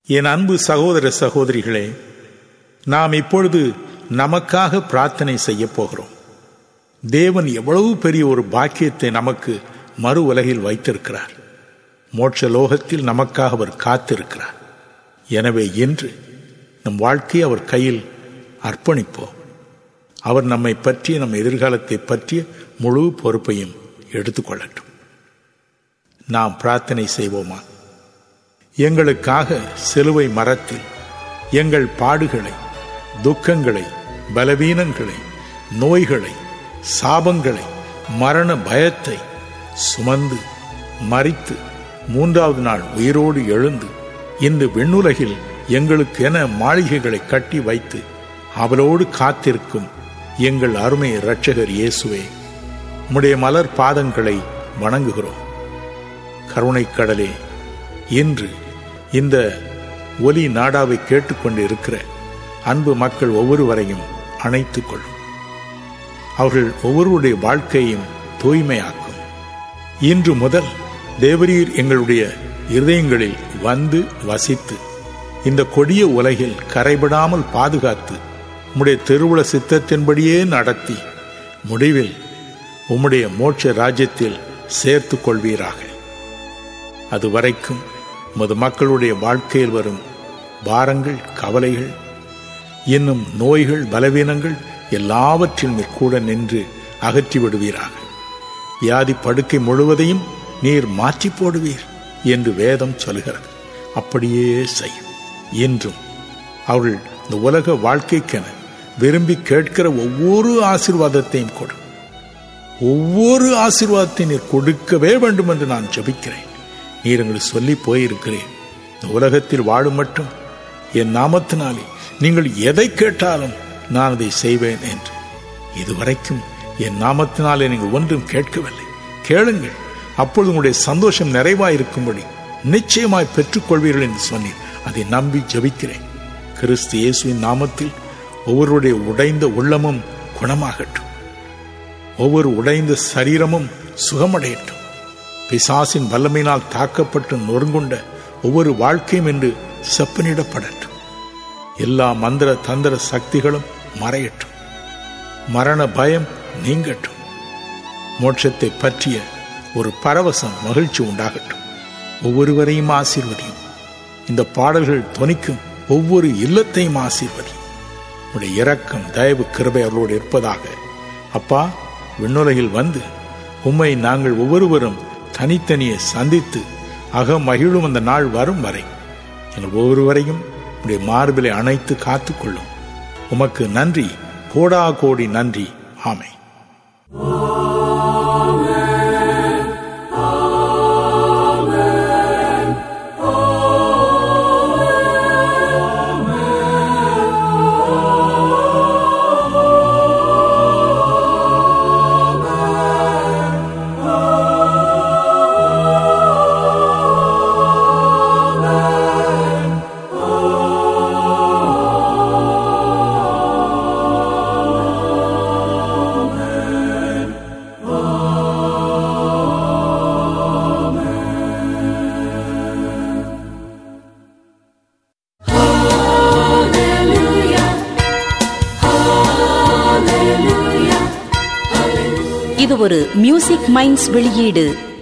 என் அன்பு சகோதர சகோதரிகளே நாம் இப்பொழுது நமக்காக பிரார்த்தனை செய்ய போகிறோம் தேவன் எவ்வளவு பெரிய ஒரு பாக்கியத்தை நமக்கு மறு உலகில் வைத்திருக்கிறார் மோட்ச லோகத்தில் நமக்காக அவர் காத்திருக்கிறார் எனவே இன்று நம் வாழ்க்கையை அவர் கையில் அர்ப்பணிப்போம் அவர் நம்மை பற்றிய நம் எதிர்காலத்தை பற்றிய முழு பொறுப்பையும் எடுத்துக்கொள்ளட்டும் நாம் பிரார்த்தனை செய்வோமா எங்களுக்காக சிலுவை மரத்தில் எங்கள் பாடுகளை துக்கங்களை பலவீனங்களை நோய்களை சாபங்களை மரண பயத்தை சுமந்து மறித்து மூன்றாவது நாள் உயிரோடு எழுந்து இந்த விண்ணுலகில் எங்களுக்கென மாளிகைகளை கட்டி வைத்து அவளோடு காத்திருக்கும் எங்கள் அருமை இரட்சகர் இயேசுவே உம்முடைய மலர் பாதங்களை வணங்குகிறோம் கருணைக்கடலே இன்று இந்த ஒலி நாடாவை கேட்டுக்கொண்டு இருக்கிற அன்பு மக்கள் ஒவ்வொருவரையும் அணைத்துக் கொள்ளும் அவர்கள் ஒவ்வொருவருடைய வாழ்க்கையையும் தூய்மையாக்கும் இன்று முதல் தேவரீர் எங்களுடைய இருதயங்களில் வந்து வசித்து இந்த கொடிய உலகில் கரைபடாமல் பாதுகாத்து உம்முடைய திருவுள சித்தத்தின்படியே நடத்தி முடிவில் உம்முடைய மோட்ச ராஜ்யத்தில் சேர்த்து கொள்வீராக அது வரைக்கும் உமது மக்களுடைய வாழ்க்கையில் வரும் பாரங்கள் கவலைகள் இன்னும் நோய்கள் பலவீனங்கள் எல்லாவற்றின் கூட நின்று அகற்றி விடுவீராக வியாதி படுக்கை முழுவதையும் நீர் மாற்றி போடுவீர் என்று வேதம் சொல்கிறது அப்படியே செய்யும் என்றும் அவர்கள் இந்த உலக வாழ்க்கைக்கென விரும்பி கேட்கிற ஒவ்வொரு ஆசிர்வாதத்தையும் கொடு ஒவ்வொரு ஆசிர்வாதத்தையும் நீர் கொடுக்கவே வேண்டும் என்று நான் ஜபிக்கிறேன் நீர் எங்களுக்கு சொல்லி போயிருக்கிறேன் இந்த உலகத்தில் வாழும் மட்டும் என் நாமத்தினாலே நீங்கள் எதை கேட்டாலும் நான் அதை செய்வேன் என்று இதுவரைக்கும் என் நாமத்தினாலே நீங்கள் ஒன்றும் கேட்கவில்லை கேளுங்கள் அப்பொழுது உங்களுடைய சந்தோஷம் நிறைவாயிருக்கும்படி நிச்சயமாய் பெற்றுக்கொள்வீர்கள் என்று சொன்னீர் அதை நம்பி ஜபிக்கிறேன் கிறிஸ்து இயேசுவின் நாமத்தில் ஒவ்வொருடைய உடைந்த உள்ளமும் குணமாகட்டும் ஒவ்வொரு உடைந்த சரீரமும் சுகமடையட்டும் பிசாசின் வல்லமையினால் தாக்கப்பட்டு நொறுங்குண்ட ஒவ்வொரு வாழ்க்கையும் என்று செப்பனிடப்படட்டும் எல்லா மந்திர தந்திர சக்திகளும் மறையட்டும் மரண பயம் நீங்கட்டும் மோட்சத்தை பற்றிய ஒரு பரவசம் மகிழ்ச்சி உண்டாகட்டும் ஒவ்வொருவரையும் ஆசீர்வதியும் இந்த பாடல்கள் தொனிக்கும் ஒவ்வொரு இல்லத்தையும் ஆசீர்வதியும் உடைய இரக்கம் தயவு கிருபை அவர்களோடு இருப்பதாக அப்பா விண்ணுலகில் வந்து உம்மை நாங்கள் ஒவ்வொருவரும் தனித்தனியே சந்தித்து அக மகிழும் அந்த நாள் வரும் வரை எங்கள் ஒவ்வொருவரையும் உடைய மார்பிலை அணைத்து காத்துக்கொள்ளும் உமக்கு நன்றி கோடா கோடி நன்றி ஆமை இது ஒரு மியூசிக் மைண்ட்ஸ் வெளியீடு